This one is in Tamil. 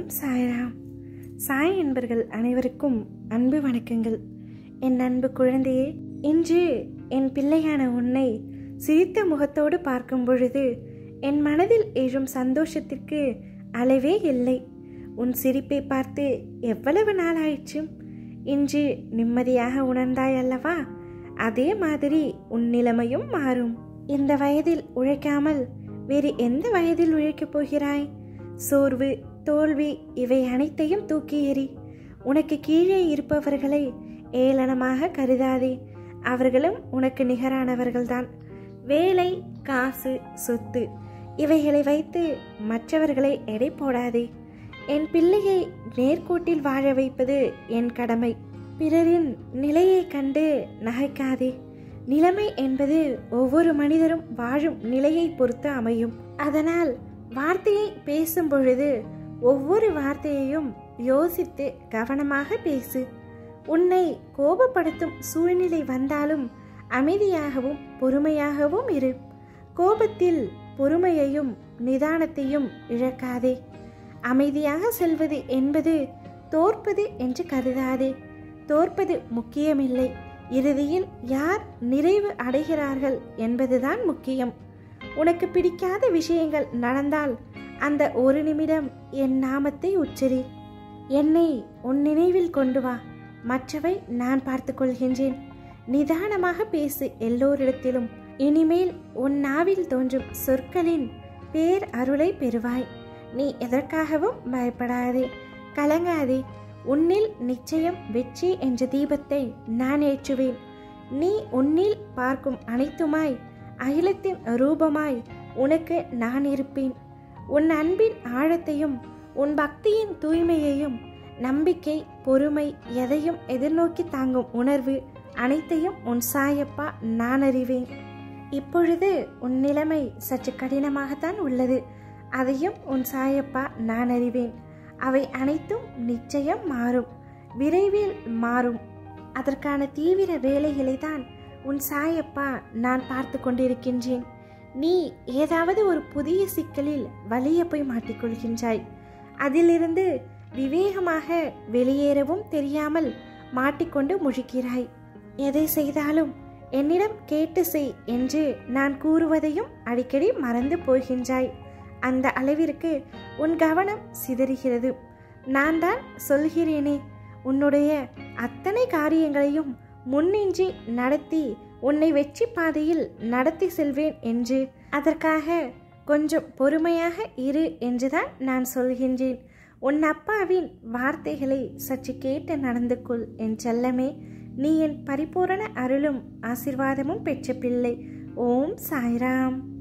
ஓம் சாய்ராம் சாய் என்பர்கள் அனைவருக்கும் அன்பு வணக்கங்கள் என் அன்பு குழந்தையே இன்று என் பிள்ளையான உன்னை சிரித்த முகத்தோடு பார்க்கும் பொழுது என் மனதில் எழும் சந்தோஷத்திற்கு அளவே இல்லை உன் சிரிப்பை பார்த்து எவ்வளவு நாளாயிற்று இன்று நிம்மதியாக உணர்ந்தாய் அல்லவா அதே மாதிரி உன் நிலைமையும் மாறும் இந்த வயதில் உழைக்காமல் வேறு எந்த வயதில் உழைக்கப் போகிறாய் சோர்வு தோல்வி இவை அனைத்தையும் தூக்கி எறி உனக்கு கீழே இருப்பவர்களை ஏளனமாக கருதாதே அவர்களும் உனக்கு நிகரானவர்கள்தான் வேலை காசு சொத்து இவைகளை வைத்து மற்றவர்களை எடை போடாதே என் பிள்ளையை நேர்கோட்டில் வாழ வைப்பது என் கடமை பிறரின் நிலையை கண்டு நகைக்காதே நிலைமை என்பது ஒவ்வொரு மனிதரும் வாழும் நிலையை பொறுத்து அமையும் அதனால் வார்த்தையை பேசும் பொழுது ஒவ்வொரு வார்த்தையையும் யோசித்து கவனமாக பேசு உன்னை கோபப்படுத்தும் சூழ்நிலை வந்தாலும் அமைதியாகவும் பொறுமையாகவும் இரு கோபத்தில் பொறுமையையும் நிதானத்தையும் இழக்காதே அமைதியாக செல்வது என்பது தோற்பது என்று கருதாதே தோற்பது முக்கியமில்லை இறுதியில் யார் நிறைவு அடைகிறார்கள் என்பதுதான் முக்கியம் உனக்கு பிடிக்காத விஷயங்கள் நடந்தால் அந்த ஒரு நிமிடம் என் நாமத்தை உச்சரி என்னை உன் நினைவில் கொண்டு வா மற்றவை நான் பார்த்து கொள்கின்றேன் நிதானமாக பேசு எல்லோரிடத்திலும் இனிமேல் உன் நாவில் தோன்றும் சொற்களின் பேர் அருளை பெறுவாய் நீ எதற்காகவும் பயப்படாதே கலங்காதே உன்னில் நிச்சயம் வெற்றி என்ற தீபத்தை நான் ஏற்றுவேன் நீ உன்னில் பார்க்கும் அனைத்துமாய் அகிலத்தின் ரூபமாய் உனக்கு நான் இருப்பேன் உன் அன்பின் ஆழத்தையும் உன் பக்தியின் தூய்மையையும் நம்பிக்கை பொறுமை எதையும் எதிர்நோக்கி தாங்கும் உணர்வு அனைத்தையும் உன் சாயப்பா நான் அறிவேன் இப்பொழுது உன் நிலைமை சற்று கடினமாகத்தான் உள்ளது அதையும் உன் சாயப்பா நான் அறிவேன் அவை அனைத்தும் நிச்சயம் மாறும் விரைவில் மாறும் அதற்கான தீவிர வேலைகளை தான் உன் சாயப்பா நான் பார்த்து கொண்டிருக்கின்றேன் நீ ஏதாவது ஒரு புதிய சிக்கலில் வலிய போய் மாட்டிக்கொள்கின்றாய் அதிலிருந்து விவேகமாக வெளியேறவும் தெரியாமல் மாட்டிக்கொண்டு முழிக்கிறாய் எதை செய்தாலும் என்னிடம் கேட்டு செய் என்று நான் கூறுவதையும் அடிக்கடி மறந்து போகின்றாய் அந்த அளவிற்கு உன் கவனம் சிதறுகிறது நான் தான் சொல்கிறேனே உன்னுடைய அத்தனை காரியங்களையும் முன்னின்றி நடத்தி உன்னை வெற்றி பாதையில் நடத்தி செல்வேன் என்று அதற்காக கொஞ்சம் பொறுமையாக இரு என்றுதான் நான் சொல்கின்றேன் உன் அப்பாவின் வார்த்தைகளை சற்று கேட்டு நடந்து கொள் என் செல்லமே நீ என் பரிபூரண அருளும் ஆசிர்வாதமும் பெற்ற பிள்ளை ஓம் சாய்ராம்